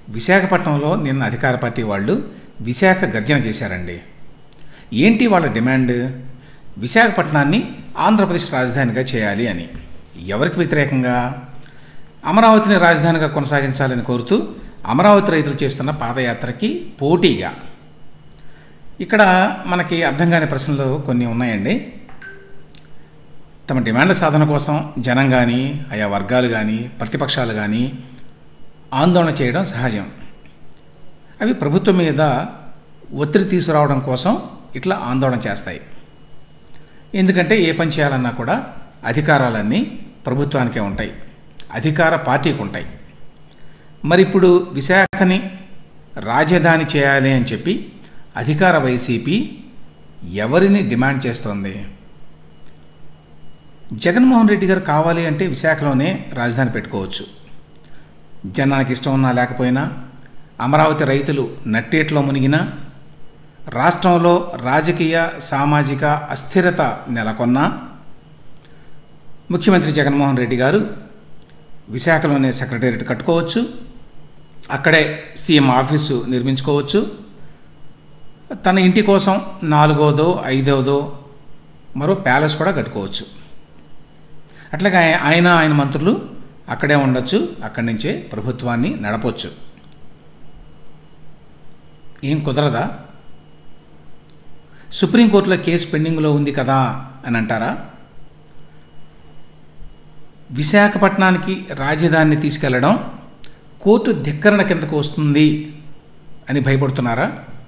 విశాఖపట్నంలో నిన్న అధికార పార్టీ వాళ్ళు విశాఖ గర్జన చేశారండి ఏంటి వాళ్ళ డిమాండ్ విశాఖపట్నాన్ని ఆంధ్రప్రదేశ్ రాజధానిగా చేయాలి అని ఎవరికి వ్యతిరేకంగా అమరావతిని రాజధానిగా కొనసాగించాలని కోరుతూ అమరావతి రైతులు చేస్తున్న పాదయాత్రకి పోటీగా ఇక్కడ మనకి అర్థం కాని ప్రశ్నలు కొన్ని ఉన్నాయండి తమ డిమాండ్ల సాధన కోసం జనం కానీ ఆయా వర్గాలు కానీ ప్రతిపక్షాలు కానీ ఆందోళన చేయడం సహజం అవి ప్రభుత్వం మీద ఒత్తిడి తీసుకురావడం కోసం ఇట్లా ఆందోళన చేస్తాయి ఎందుకంటే ఏ పని చేయాలన్నా కూడా అధికారాలన్నీ ప్రభుత్వానికే ఉంటాయి అధికార పార్టీకి ఉంటాయి మరి ఇప్పుడు విశాఖని రాజధాని చేయాలి అని చెప్పి అధికార వైసీపీ ఎవరిని డిమాండ్ చేస్తోంది జగన్మోహన్ రెడ్డి గారు కావాలి అంటే విశాఖలోనే రాజధాని పెట్టుకోవచ్చు జనానికి ఇష్టం ఉన్నా లేకపోయినా అమరావతి రైతులు నట్టేట్లో మునిగినా రాష్ట్రంలో రాజకీయ సామాజిక అస్థిరత నెలకొన్నా ముఖ్యమంత్రి జగన్మోహన్ రెడ్డి గారు విశాఖలోనే సెక్రటేరియట్ కట్టుకోవచ్చు అక్కడే సీఎం ఆఫీసు నిర్మించుకోవచ్చు తన ఇంటి కోసం నాలుగోదో ఐదోదో మరో ప్యాలెస్ కూడా కట్టుకోవచ్చు అట్లాగే ఆయ- ఆయన ఆయన మంత్రులు అక్కడే ఉండొచ్చు అక్కడి నుంచే ప్రభుత్వాన్ని నడపొచ్చు ఏం కుదరదా సుప్రీంకోర్టులో కేసు పెండింగ్లో ఉంది కదా అని అంటారా విశాఖపట్నానికి రాజధానిని తీసుకెళ్లడం కోర్టు ధిక్కరణ కిందకు వస్తుంది అని భయపడుతున్నారా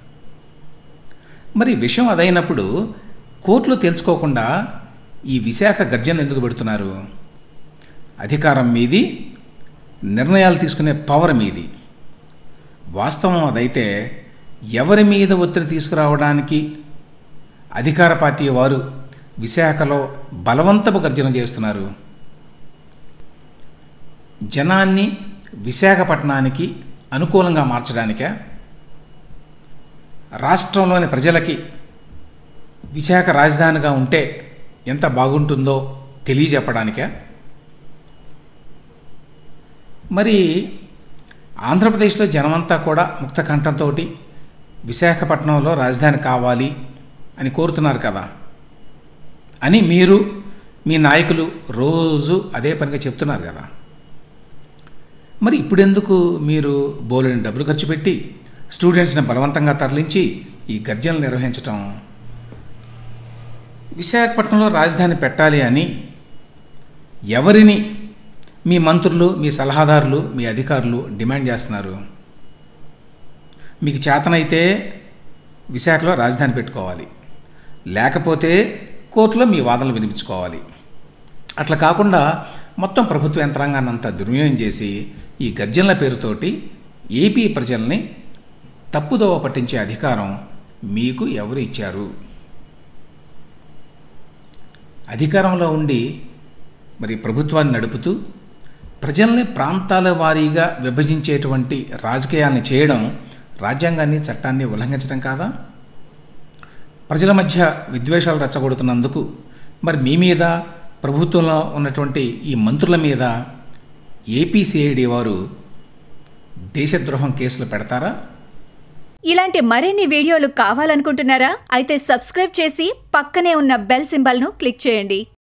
మరి విషయం అదైనప్పుడు కోర్టులో తెలుసుకోకుండా ఈ విశాఖ గర్జన ఎందుకు పెడుతున్నారు అధికారం మీది నిర్ణయాలు తీసుకునే పవర్ మీది వాస్తవం అదైతే ఎవరి మీద ఒత్తిడి తీసుకురావడానికి అధికార పార్టీ వారు విశాఖలో బలవంతపు గర్జన చేస్తున్నారు జనాన్ని విశాఖపట్నానికి అనుకూలంగా మార్చడానికే రాష్ట్రంలోని ప్రజలకి విశాఖ రాజధానిగా ఉంటే ఎంత బాగుంటుందో తెలియజెప్పడానికే మరి ఆంధ్రప్రదేశ్లో జనమంతా కూడా ముక్త కంఠంతో విశాఖపట్నంలో రాజధాని కావాలి అని కోరుతున్నారు కదా అని మీరు మీ నాయకులు రోజు అదే పనిగా చెప్తున్నారు కదా మరి ఇప్పుడెందుకు మీరు బోలెని డబ్బులు ఖర్చు పెట్టి స్టూడెంట్స్ని బలవంతంగా తరలించి ఈ గర్జనలు నిర్వహించటం విశాఖపట్నంలో రాజధాని పెట్టాలి అని ఎవరిని మీ మంత్రులు మీ సలహాదారులు మీ అధికారులు డిమాండ్ చేస్తున్నారు మీకు చేతనైతే విశాఖలో రాజధాని పెట్టుకోవాలి లేకపోతే కోర్టులో మీ వాదనలు వినిపించుకోవాలి అట్లా కాకుండా మొత్తం ప్రభుత్వ యంత్రాంగాన్ని అంతా దుర్వినియోగం చేసి ఈ గర్జనల పేరుతోటి ఏపీ ప్రజల్ని తప్పుదోవ పట్టించే అధికారం మీకు ఎవరు ఇచ్చారు అధికారంలో ఉండి మరి ప్రభుత్వాన్ని నడుపుతూ ప్రజల్ని ప్రాంతాల వారీగా విభజించేటువంటి రాజకీయాన్ని చేయడం రాజ్యాంగాన్ని చట్టాన్ని ఉల్లంఘించడం కాదా ప్రజల మధ్య విద్వేషాలు రెచ్చగొడుతున్నందుకు మరి మీ మీద ప్రభుత్వంలో ఉన్నటువంటి ఈ మంత్రుల మీద ఏపీసీఐడి వారు దేశద్రోహం కేసులు పెడతారా ఇలాంటి మరిన్ని వీడియోలు కావాలనుకుంటున్నారా అయితే సబ్స్క్రైబ్ చేసి పక్కనే ఉన్న బెల్ సింబల్ను క్లిక్ చేయండి